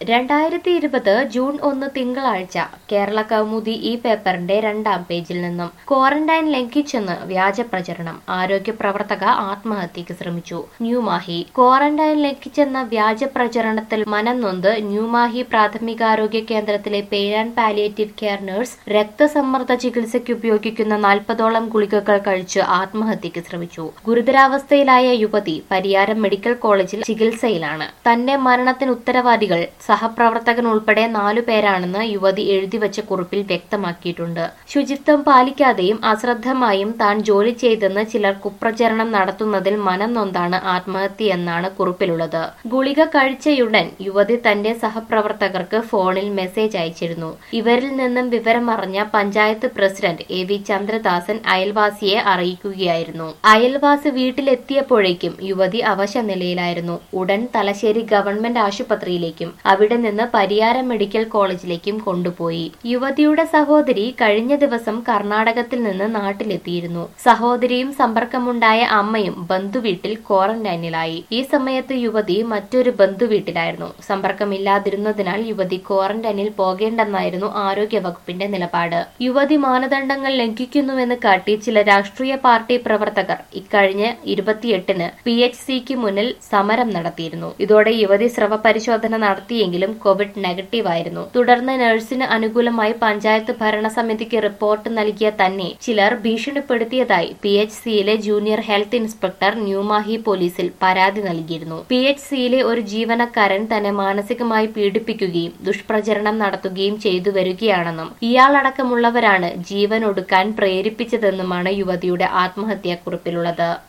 രണ്ടായിരത്തി ഇരുപത് ജൂൺ ഒന്ന് തിങ്കളാഴ്ച കേരള കൗമുദി ഈ പേപ്പറിന്റെ രണ്ടാം പേജിൽ നിന്നും ക്വാറന്റൈൻ ലംഘിച്ചെന്ന് വ്യാജ പ്രചരണം ആരോഗ്യ പ്രവർത്തക ആത്മഹത്യക്ക് ശ്രമിച്ചു ന്യൂമാഹി ക്വാറന്റൈൻ ലംഘിച്ചെന്ന വ്യാജ പ്രചരണത്തിൽ മനം നൊന്ത് ന്യൂമാഹി പ്രാഥമികാരോഗ്യ കേന്ദ്രത്തിലെ pain and palliative care nurse രക്തസമ്മർദ്ദ ചികിത്സയ്ക്ക് ഉപയോഗിക്കുന്ന നാൽപ്പതോളം ഗുളികകൾ കഴിച്ച് ആത്മഹത്യക്ക് ശ്രമിച്ചു ഗുരുതരാവസ്ഥയിലായ യുവതി പരിയാരം മെഡിക്കൽ കോളേജിൽ ചികിത്സയിലാണ് തന്റെ മരണത്തിന് ഉത്തരവാദികൾ സഹപ്രവർത്തകൻ ഉൾപ്പെടെ നാലു പേരാണെന്ന് യുവതി എഴുതിവച്ച കുറിപ്പിൽ വ്യക്തമാക്കിയിട്ടുണ്ട് ശുചിത്വം പാലിക്കാതെയും അശ്രദ്ധമായും താൻ ജോലി ചെയ്തെന്ന് ചിലർ കുപ്രചരണം നടത്തുന്നതിൽ മനം നൊന്താണ് ആത്മഹത്യയെന്നാണ് കുറിപ്പിലുള്ളത് ഗുളിക കഴിച്ചയുടൻ യുവതി തന്റെ സഹപ്രവർത്തകർക്ക് ഫോണിൽ മെസ്സേജ് അയച്ചിരുന്നു ഇവരിൽ നിന്നും വിവരമറിഞ്ഞ panchayat president A V Chandradasan അയൽവാസിയെ അറിയിക്കുകയായിരുന്നു അയൽവാസി വീട്ടിലെത്തിയപ്പോഴേക്കും യുവതി അവശ നിലയിലായിരുന്നു ഉടൻ തലശ്ശേരി ഗവൺമെന്റ് ആശുപത്രിയിലേക്കും അവിടെ നിന്ന് പരിയാരം മെഡിക്കൽ കോളേജിലേക്കും കൊണ്ടുപോയി യുവതിയുടെ സഹോദരി കഴിഞ്ഞ ദിവസം കർണാടകത്തിൽ നിന്ന് നാട്ടിലെത്തിയിരുന്നു സഹോദരിയും സമ്പർക്കമുണ്ടായ അമ്മയും ബന്ധുവീട്ടിൽ ക്വാറന്റൈനിലായി ഈ സമയത്ത് യുവതി മറ്റൊരു ബന്ധുവീട്ടിലായിരുന്നു സമ്പർക്കമില്ലാതിരുന്നതിനാൽ യുവതി ക്വാറന്റൈനിൽ പോകേണ്ടെന്നായിരുന്നു ആരോഗ്യ വകുപ്പിന്റെ നിലപാട് യുവതി മാനദണ്ഡങ്ങൾ ലംഘിക്കുന്നുവെന്ന് കാട്ടി ചില രാഷ്ട്രീയ പാർട്ടി പ്രവർത്തകർ ഇക്കഴിഞ്ഞ ഇരുപത്തിയെട്ടിന് പി എച്ച് സിക്ക് മുന്നിൽ സമരം നടത്തിയിരുന്നു ഇതോടെ യുവതി സ്രവ പരിശോധന നടത്തിയെങ്കിലും കോവിഡ് നെഗറ്റീവ് ആയിരുന്നു തുടർന്ന് നഴ്സിന് അനുകൂലമായി പഞ്ചായത്ത് ഭരണസമിതിക്ക് റിപ്പോർട്ട് നൽകിയ തന്നെ ചിലർ ഭീഷണിപ്പെടുത്തിയതായി പി എച്ച് സിയിലെ ജൂനിയർ ഹെൽത്ത് ഇൻസ്പെക്ടർ ന്യൂമാഹി പോലീസിൽ പരാതി നൽകിയിരുന്നു പി എച്ച് സിയിലെ ഒരു ജീവനക്കാരൻ തന്നെ മാനസികമായി പീഡിപ്പിക്കുകയും ദുഷ്പ്രചരണം നടത്തുകയും ചെയ്തു വരികയാണെന്നും ഇയാളടക്കമുള്ളവരാണ് ജീവൻ ഒടുക്കാൻ പ്രേരിപ്പിച്ചതെന്നുമാണ് യുവതിയുടെ ആത്മഹത്യാക്കുറിപ്പിലുള്ളത്